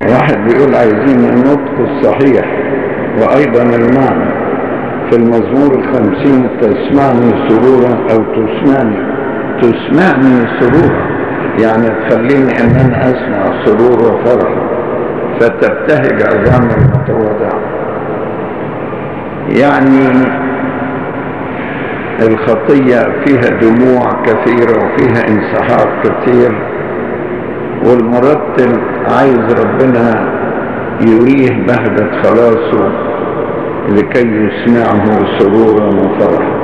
واحد بيقول عايزين النطق الصحيح وأيضا المعنى في المزمور الخمسين تسمعني سرورا أو تسمعني تسمعني سرورا يعني تخليني ان انا اسمع سرور وفرح فتبتهج عظام المتواضع يعني الخطية فيها دموع كثيرة وفيها انسحاق كثير والمرتل عايز ربنا يريه بهجة خلاصه لكي يسمعه سرورا وفرحا